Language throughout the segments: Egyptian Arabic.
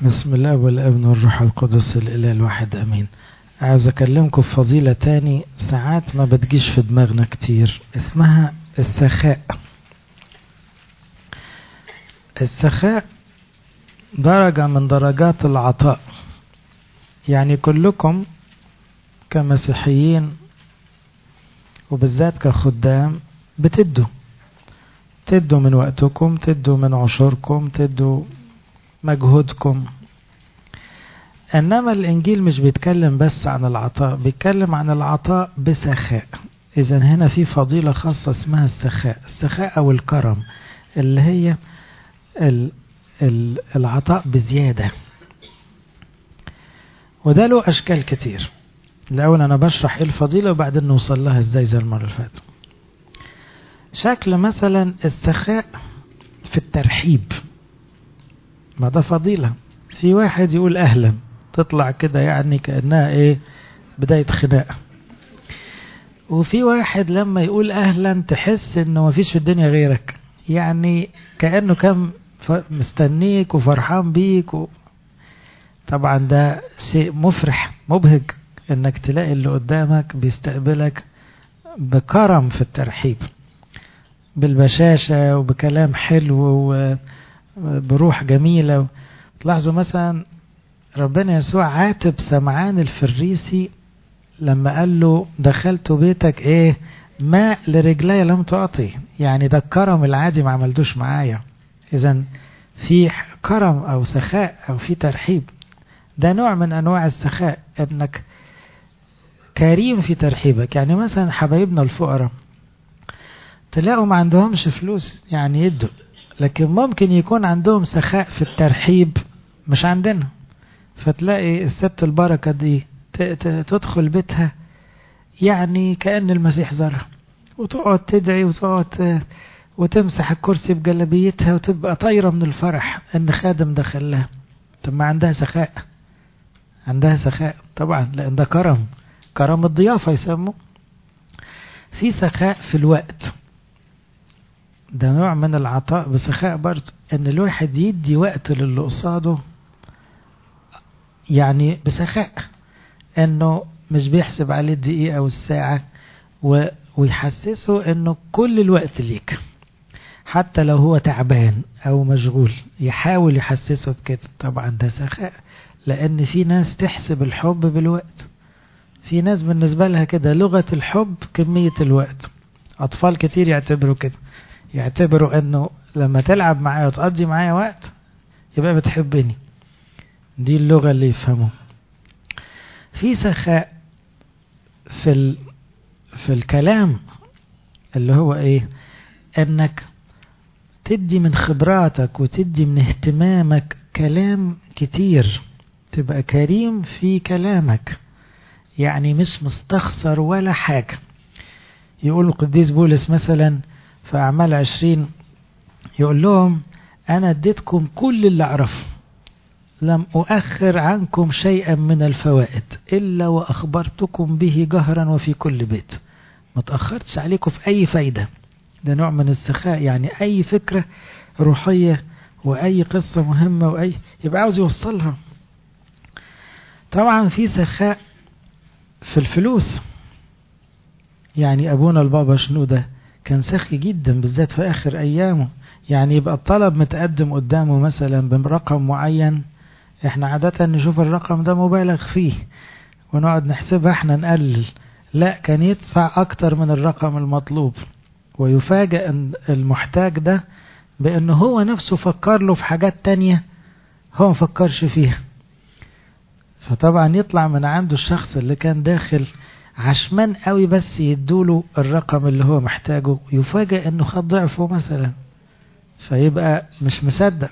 بسم الله والابن والروح القدس الاله الواحد امين عايز اكلمكم في فضيلة تاني ساعات ما بتجيش في دماغنا كتير اسمها السخاء السخاء درجة من درجات العطاء يعني كلكم كمسيحيين وبالذات كخدام بتدوا تدوا من وقتكم تدوا من عشوركم تدوا مجهودكم انما الانجيل مش بيتكلم بس عن العطاء بيتكلم عن العطاء بسخاء اذا هنا في فضيلة خاصة اسمها السخاء السخاء او الكرم اللي هي ال ال العطاء بزيادة وده له اشكال كتير الاول انا بشرح ايه الفضيلة وبعدين نوصل لها ازاي زي المرة اللي فاتت شكل مثلا السخاء في الترحيب ما ده فضيلة في واحد يقول أهلا تطلع كده يعني كأنها إيه بداية خناقة وفي واحد لما يقول أهلا تحس إنه مفيش في الدنيا غيرك يعني كأنه كان مستنيك وفرحان بيك و... طبعا ده شيء مفرح مبهج إنك تلاقي اللي قدامك بيستقبلك بكرم في الترحيب بالبشاشة وبكلام حلو وبروح جميلة تلاحظوا مثلا ربنا يسوع عاتب سمعان الفريسي لما قال له دخلت بيتك ايه ماء لرجلي لم تعطي يعني ده الكرم العادي ما عملتوش معايا اذا في كرم او سخاء او في ترحيب ده نوع من انواع السخاء انك كريم في ترحيبك يعني مثلا حبايبنا الفقراء تلاقوا ما عندهمش فلوس يعني يدوا لكن ممكن يكون عندهم سخاء في الترحيب مش عندنا فتلاقي الست البركة دي تدخل بيتها يعني كأن المسيح زرها وتقعد تدعي وتقعد وتمسح الكرسي بجلبيتها وتبقى طايرة من الفرح ان خادم دخل لها طب ما عندها سخاء عندها سخاء طبعا لان ده كرم كرم الضيافة يسموه في سخاء في الوقت ده نوع من العطاء بسخاء برضه ان الواحد يدي وقت للي قصاده يعني بسخاء انه مش بيحسب عليه الدقيقة والساعة و... ويحسسه انه كل الوقت ليك حتى لو هو تعبان او مشغول يحاول يحسسه بكده طبعا ده سخاء لان في ناس تحسب الحب بالوقت في ناس بالنسبة لها كده لغة الحب كمية الوقت اطفال كتير يعتبروا كده يعتبروا انه لما تلعب معايا وتقضي معايا وقت يبقى بتحبني دي اللغة اللي يفهموا في سخاء في ال... في الكلام اللي هو ايه انك تدي من خبراتك وتدي من اهتمامك كلام كتير تبقى كريم في كلامك يعني مش مستخسر ولا حاجة يقول القديس بولس مثلا في أعمال عشرين يقول لهم أنا اديتكم كل اللي أعرفه لم أؤخر عنكم شيئا من الفوائد إلا وأخبرتكم به جهرا وفي كل بيت ما تأخرتش عليكم في أي فايدة ده نوع من السخاء يعني أي فكرة روحية وأي قصة مهمة وأي يبقى عاوز يوصلها طبعا في سخاء في الفلوس يعني أبونا البابا شنودة كان سخي جدا بالذات في آخر أيامه يعني يبقى الطلب متقدم قدامه مثلا برقم معين احنا عادة نشوف الرقم ده مبالغ فيه ونقعد نحسبها احنا نقلل لا كان يدفع أكتر من الرقم المطلوب ويفاجأ المحتاج ده بأنه هو نفسه فكر له في حاجات تانية هو مفكرش فيها فطبعا يطلع من عنده الشخص اللي كان داخل عشمان قوي بس يدوله الرقم اللي هو محتاجه يفاجئ انه خد ضعفه مثلا فيبقى مش مصدق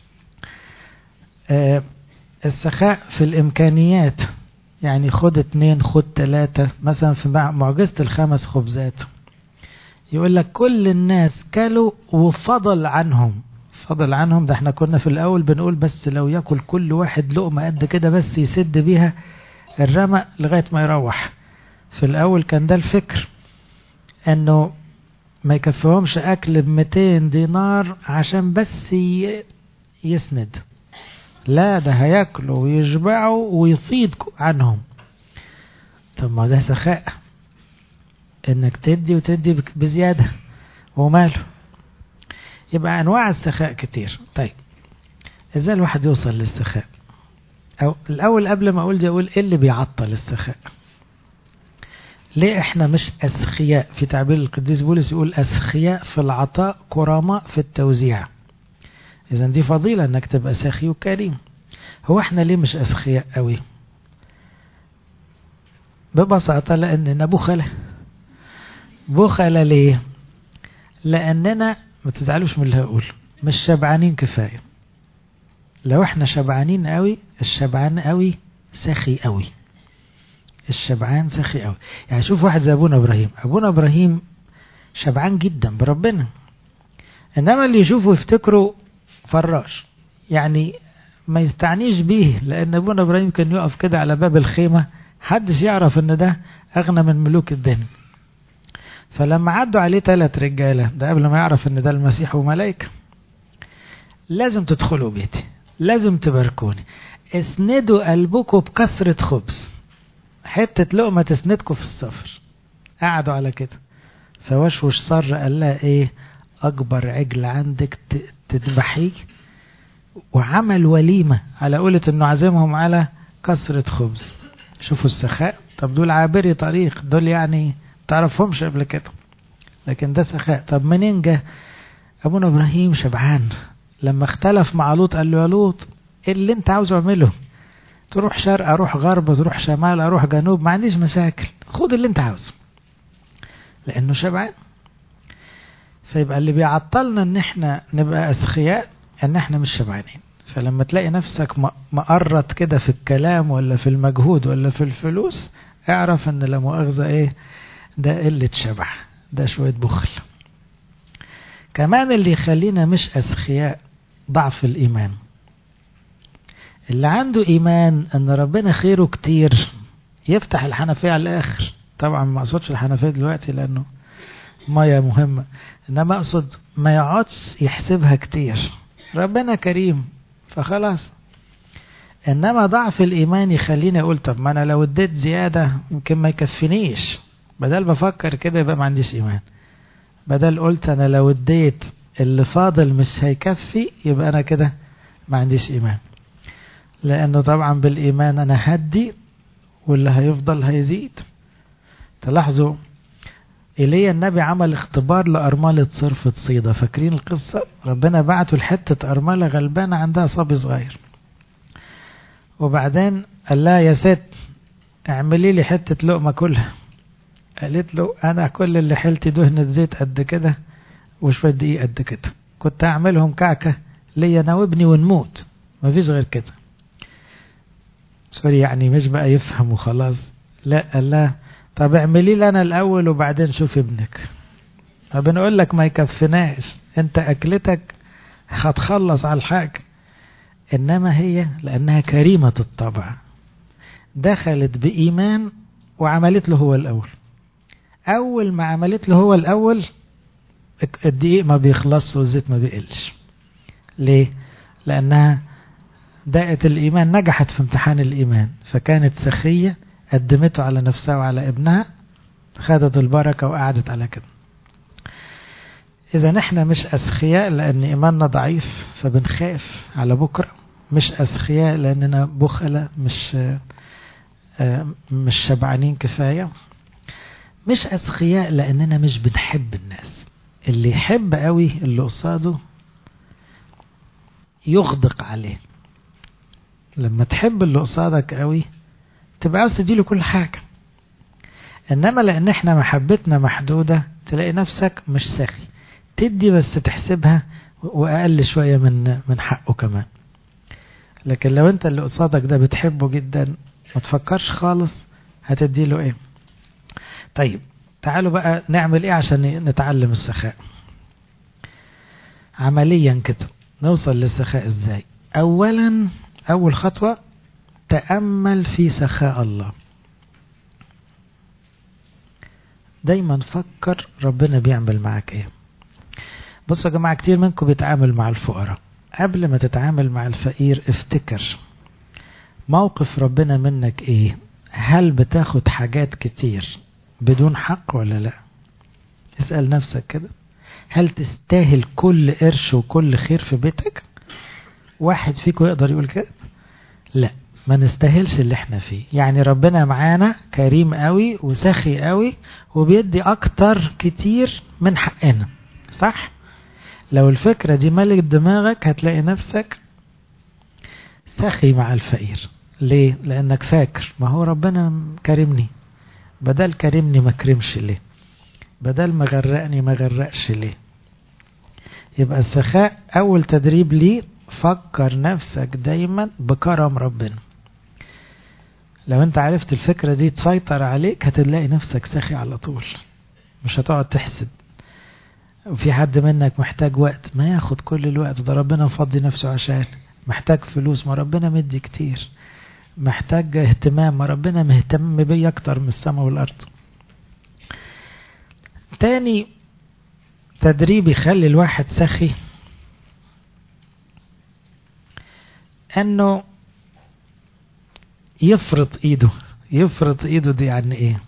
آه السخاء في الامكانيات يعني خد اتنين خد تلاتة مثلا في معجزة الخمس خبزات يقول لك كل الناس كلوا وفضل عنهم فضل عنهم ده احنا كنا في الاول بنقول بس لو ياكل كل واحد لقمة قد كده بس يسد بيها الرمق لغاية ما يروح في الاول كان ده الفكر انه ما يكفيهمش اكل ب 200 دينار عشان بس يسند لا ده هياكلوا ويشبعوا ويفيض عنهم طب ما ده سخاء انك تدي وتدي بزيادة وماله يبقى انواع السخاء كتير طيب ازاي الواحد يوصل للسخاء او الاول قبل ما اقول دي اقول ايه اللي بيعطل السخاء ليه احنا مش اسخياء في تعبير القديس بولس يقول اسخياء في العطاء كرماء في التوزيع اذا دي فضيلة انك تبقى سخي وكريم هو احنا ليه مش اسخياء قوي ببساطة لاننا بخلة بخلة ليه لاننا ما تزعلوش من اللي هقول مش شبعانين كفاية لو احنا شبعانين قوي الشبعان قوي سخي قوي الشبعان سخي قوي يعني شوف واحد زي ابونا ابراهيم ابونا ابراهيم شبعان جدا بربنا انما اللي يشوفه يفتكره فراش يعني ما يستعنيش بيه لان ابونا ابراهيم كان يقف كده على باب الخيمة حدش يعرف ان ده اغنى من ملوك الدنيا فلما عدوا عليه ثلاث رجالة ده قبل ما يعرف ان ده المسيح وملائكة لازم تدخلوا بيتي لازم تباركوني اسندوا قلبكم بكثرة خبز حتة لقمة تسندكم في السفر قعدوا على كده فوشوش صر قال لها ايه اكبر عجل عندك تذبحيه وعمل وليمة على قولة انه عزمهم على كثرة خبز شوفوا السخاء طب دول عابري طريق دول يعني تعرفهمش قبل كده لكن ده سخاء طب منين جه ابونا ابراهيم شبعان لما اختلف مع لوط قال له يا لوط ايه اللي انت عاوز اعمله تروح شرق اروح غرب تروح شمال اروح جنوب ما عنديش مشاكل خد اللي انت عاوزه لانه شبعان فيبقى اللي بيعطلنا ان احنا نبقى اسخياء ان احنا مش شبعانين فلما تلاقي نفسك مقرط كده في الكلام ولا في المجهود ولا في الفلوس اعرف ان لا مؤاخذة ايه ده قلة شبع ده شوية بخل كمان اللي يخلينا مش أسخياء ضعف الإيمان اللي عنده إيمان أن ربنا خيره كتير يفتح الحنفية على الآخر طبعا ما أقصدش الحنفية دلوقتي لأنه مية مهمة إنما أقصد ما يقعدش يحسبها كتير ربنا كريم فخلاص إنما ضعف الإيمان يخليني أقول طب ما أنا لو اديت زيادة يمكن ما يكفينيش بدل بفكر كده يبقى ما عنديش إيمان بدل قلت أنا لو اديت اللي فاضل مش هيكفي يبقى أنا كده ما عنديش إيمان لأنه طبعا بالإيمان أنا هدي واللي هيفضل هيزيد تلاحظوا إيليا النبي عمل اختبار لأرملة صرفة صيدة فاكرين القصة ربنا بعته لحتة أرملة غلبانة عندها صبي صغير وبعدين قال لها يا ست اعملي لي حتة لقمة كلها قالت له أنا كل اللي حلتي دهنة زيت قد كده وشوية دقيق قد كده كنت أعملهم كعكة ليا أنا وابني ونموت مفيش غير كده سوري يعني مش بقى يفهم وخلاص لا قال لها طب اعملي لي أنا الأول وبعدين شوف ابنك طب نقول لك ما يكفناش انت أكلتك هتخلص على الحاجة إنما هي لأنها كريمة الطبع دخلت بإيمان وعملت له هو الأول أول ما عملت له هو الأول الدقيق ما بيخلص والزيت ما بيقلش ليه؟ لأنها دقت الإيمان نجحت في امتحان الإيمان فكانت سخية قدمته على نفسها وعلى ابنها خدت البركة وقعدت على كده إذا نحن مش أسخياء لأن إيماننا ضعيف فبنخاف على بكرة مش أسخياء لأننا بخلة مش مش شبعانين كفاية مش أسخياء لأننا مش بنحب الناس اللي يحب قوي اللي قصاده يغدق عليه لما تحب اللي قصادك قوي تبقى عاوز تديله كل حاجة إنما لأن احنا محبتنا محدودة تلاقي نفسك مش سخي تدي بس تحسبها وأقل شوية من من حقه كمان لكن لو انت اللي قصادك ده بتحبه جدا ما تفكرش خالص هتديله ايه طيب تعالوا بقى نعمل ايه عشان نتعلم السخاء عمليا كده نوصل للسخاء ازاي اولا اول خطوة تأمل في سخاء الله دايما فكر ربنا بيعمل معك ايه بصوا يا جماعة كتير منكم بيتعامل مع الفقراء قبل ما تتعامل مع الفقير افتكر موقف ربنا منك ايه هل بتاخد حاجات كتير بدون حق ولا لا اسأل نفسك كده هل تستاهل كل قرش وكل خير في بيتك واحد فيكم يقدر يقول كده لا ما نستاهلش اللي احنا فيه يعني ربنا معانا كريم قوي وسخي قوي وبيدي اكتر كتير من حقنا صح لو الفكرة دي ملك دماغك هتلاقي نفسك سخي مع الفقير ليه لانك فاكر ما هو ربنا كرمني بدل كرمني ما كرمش ليه بدل ما غرقني ما غرقش ليه يبقى السخاء اول تدريب ليه فكر نفسك دايما بكرم ربنا لو انت عرفت الفكرة دي تسيطر عليك هتلاقي نفسك سخي على طول مش هتقعد تحسد وفي حد منك محتاج وقت ما ياخد كل الوقت ده ربنا مفضي نفسه عشان محتاج فلوس ما ربنا مدي كتير محتاج اهتمام ما ربنا مهتم بيه اكتر من السماء والارض تاني تدريب يخلي الواحد سخي انه يفرط ايده يفرط ايده دي يعني ايه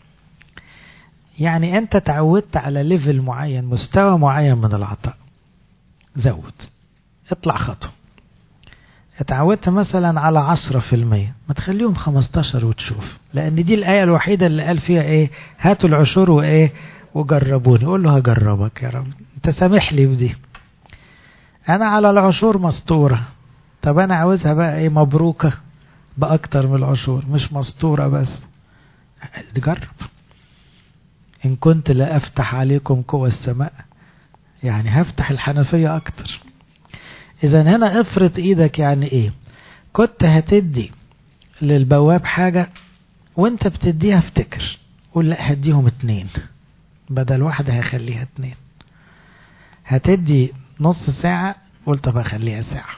يعني انت تعودت على ليفل معين مستوى معين من العطاء زود اطلع خطوه اتعودت مثلا على عشرة في المية ما تخليهم خمستاشر وتشوف لان دي الآية الوحيدة اللي قال فيها ايه هاتوا العشور وايه وجربوني قول له هجربك يا رب انت سامح لي بدي انا على العشور مسطورة طب انا عاوزها بقى ايه مبروكة باكتر من العشور مش مسطورة بس جرب ان كنت لا افتح عليكم قوى السماء يعني هفتح الحنفية اكتر اذا هنا افرط ايدك يعني ايه كنت هتدي للبواب حاجة وانت بتديها افتكر قول لا هديهم اتنين بدل واحدة هخليها اتنين هتدي نص ساعة قول طب هخليها ساعة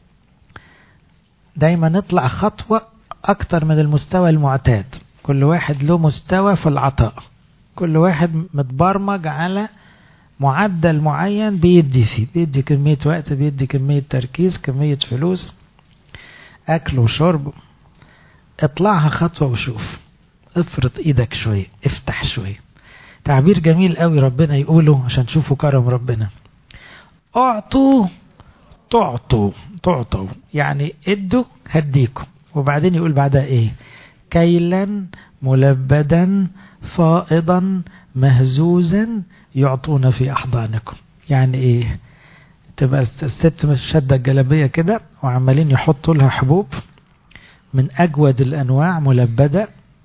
دايما نطلع خطوة اكتر من المستوى المعتاد كل واحد له مستوى في العطاء كل واحد متبرمج على معدل معين بيدي فيه بيدي كمية وقت بيدي كمية تركيز كمية فلوس أكل وشرب اطلعها خطوة وشوف افرط ايدك شوية افتح شوية تعبير جميل قوي ربنا يقوله عشان تشوفوا كرم ربنا اعطوا تعطوا تعطوا يعني ادوا هديكم وبعدين يقول بعدها ايه كيلا ملبدا فائضا مهزوزا يعطون في أحضانكم يعني إيه تبقى الست شادة الجلابية كده وعمالين يحطوا لها حبوب من أجود الأنواع ملبدة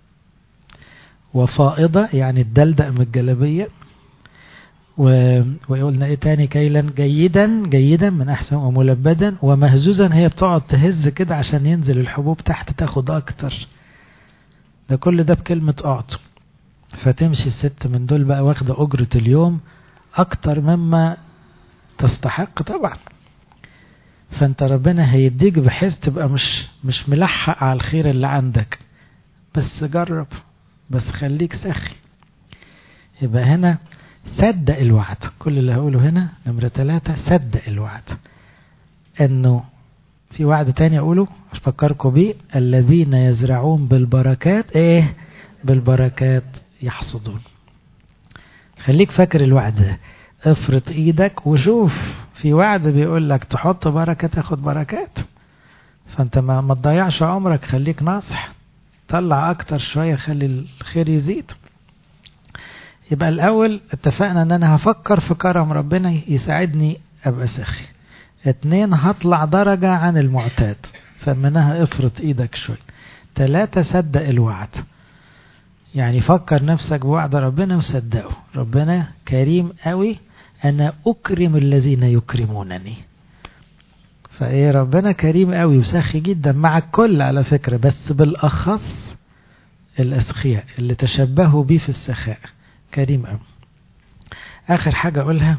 وفائضة يعني الدلدق من الجلابية و... وقلنا ايه تاني كيلا جيدا جيدا من احسن وملبدا ومهزوزا هي بتقعد تهز كده عشان ينزل الحبوب تحت تاخد اكتر ده كل ده بكلمة اعطوا فتمشي الست من دول بقى واخدة أجرة اليوم أكتر مما تستحق طبعا فأنت ربنا هيديك بحيث تبقى مش مش ملحق على الخير اللي عندك بس جرب بس خليك سخي يبقى هنا صدق الوعد كل اللي هقوله هنا نمرة ثلاثة صدق الوعد انه في وعد تاني اقوله افكركم بيه الذين يزرعون بالبركات ايه بالبركات يحصدون خليك فاكر الوعد ده افرط ايدك وشوف في وعد بيقول لك تحط بركة تاخد بركات فانت ما, ما تضيعش عمرك خليك ناصح طلع اكتر شوية خلي الخير يزيد يبقى الاول اتفقنا ان انا هفكر في كرم ربنا يساعدني ابقى سخي اتنين هطلع درجة عن المعتاد سميناها افرط ايدك شوي تلاتة صدق الوعد يعني فكر نفسك بوعد ربنا وصدقه ربنا كريم قوي أنا أكرم الذين يكرمونني فإيه ربنا كريم قوي وسخي جدا مع الكل على فكرة بس بالأخص الأسخياء اللي تشبهوا بيه في السخاء كريم قوي آخر حاجة أقولها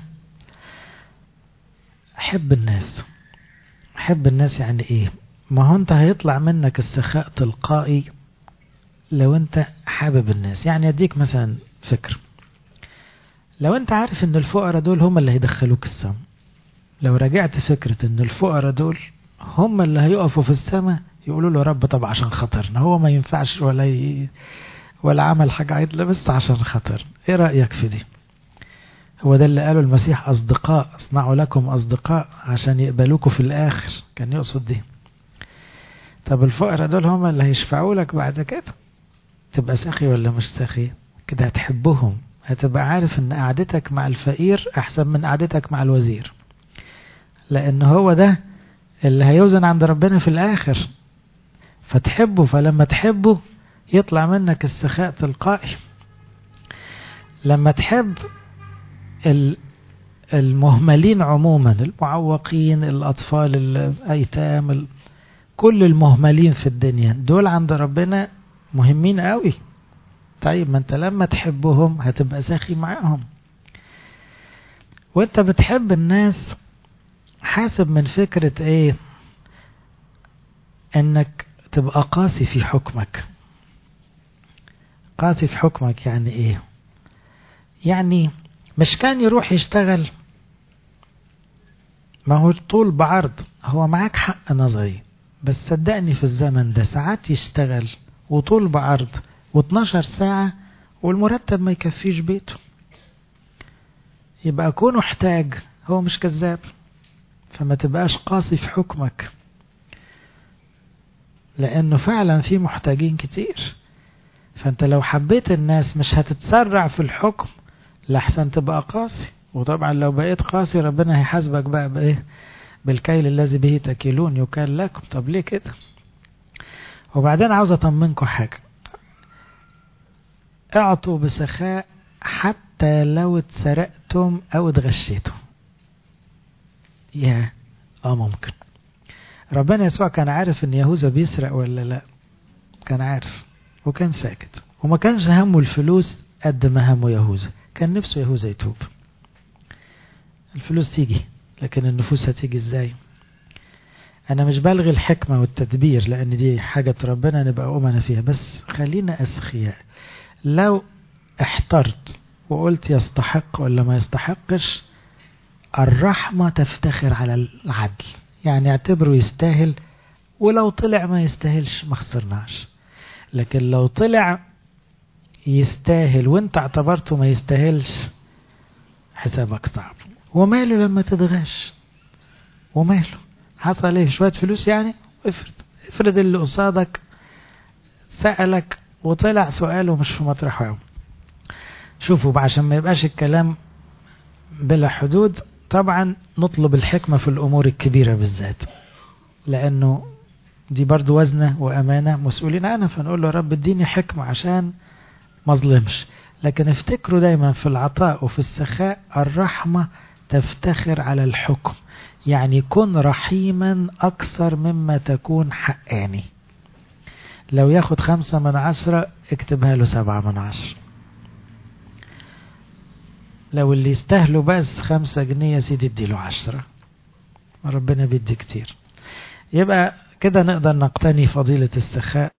أحب الناس أحب الناس يعني إيه ما هو أنت هيطلع منك السخاء تلقائي لو انت حابب الناس يعني اديك مثلا فكر لو انت عارف ان الفقراء دول هم اللي هيدخلوك السم لو رجعت فكرة ان الفقراء دول هم اللي هيقفوا في السماء يقولوا له رب طب عشان خاطرنا هو ما ينفعش ولا ي... ولا عمل حاجة عدلة بس عشان خاطر ايه رأيك في دي هو ده اللي قاله المسيح أصدقاء اصنعوا لكم أصدقاء عشان يقبلوكوا في الآخر كان يقصد دي طب الفقراء دول هم اللي هيشفعوا لك بعد كده تبقى سخي ولا مش سخي كده هتحبهم هتبقى عارف ان قعدتك مع الفقير احسن من قعدتك مع الوزير لان هو ده اللي هيوزن عند ربنا في الاخر فتحبه فلما تحبه يطلع منك السخاء تلقائي لما تحب المهملين عموما المعوقين الأطفال الأيتام كل المهملين في الدنيا دول عند ربنا مهمين قوي طيب ما انت لما تحبهم هتبقى ساخي معاهم وانت بتحب الناس حاسب من فكرة ايه انك تبقى قاسي في حكمك قاسي في حكمك يعني ايه يعني مش كان يروح يشتغل ما هو طول بعرض هو معاك حق نظري بس صدقني في الزمن ده ساعات يشتغل وطول بعرض و12 ساعة والمرتب ما يكفيش بيته يبقى كونه احتاج هو مش كذاب فما تبقاش قاسي في حكمك لانه فعلا في محتاجين كتير فانت لو حبيت الناس مش هتتسرع في الحكم لحسن تبقى قاسي وطبعا لو بقيت قاسي ربنا هيحاسبك بقى بايه بالكيل الذي به تكيلون يكال لكم طب ليه كده وبعدين عاوز اطمنكم حاجه اعطوا بسخاء حتى لو اتسرقتم او اتغشيتم يا اه ممكن ربنا يسوع كان عارف ان يهوذا بيسرق ولا لا كان عارف وكان ساكت وما كانش همه الفلوس قد ما همه يهوذا كان نفسه يهوذا يتوب الفلوس تيجي لكن النفوس هتيجي ازاي انا مش بلغي الحكمة والتدبير لان دي حاجة ربنا نبقى أمنا فيها بس خلينا أسخياء لو احترت وقلت يستحق ولا ما يستحقش الرحمة تفتخر على العدل يعني اعتبره يستاهل ولو طلع ما يستاهلش ما خسرناش لكن لو طلع يستاهل وانت اعتبرته ما يستاهلش حسابك صعب وماله لما تتغش وماله حصل ايه شوية فلوس يعني افرض افرض اللي قصادك سألك وطلع سؤاله مش في مطرحه شوفوا عشان ما يبقاش الكلام بلا حدود طبعا نطلب الحكمة في الأمور الكبيرة بالذات لأنه دي برضو وزنة وأمانة مسؤولين عنها فنقول له رب اديني حكمة عشان ما ظلمش لكن افتكروا دايما في العطاء وفي السخاء الرحمة تفتخر على الحكم يعني كن رحيما أكثر مما تكون حقاني لو ياخد خمسة من عشرة اكتبها له سبعة من عشرة لو اللي يستاهلوا بس خمسة جنيه يا سيدي اديله عشرة ربنا بيدي كتير يبقى كده نقدر نقتني فضيلة السخاء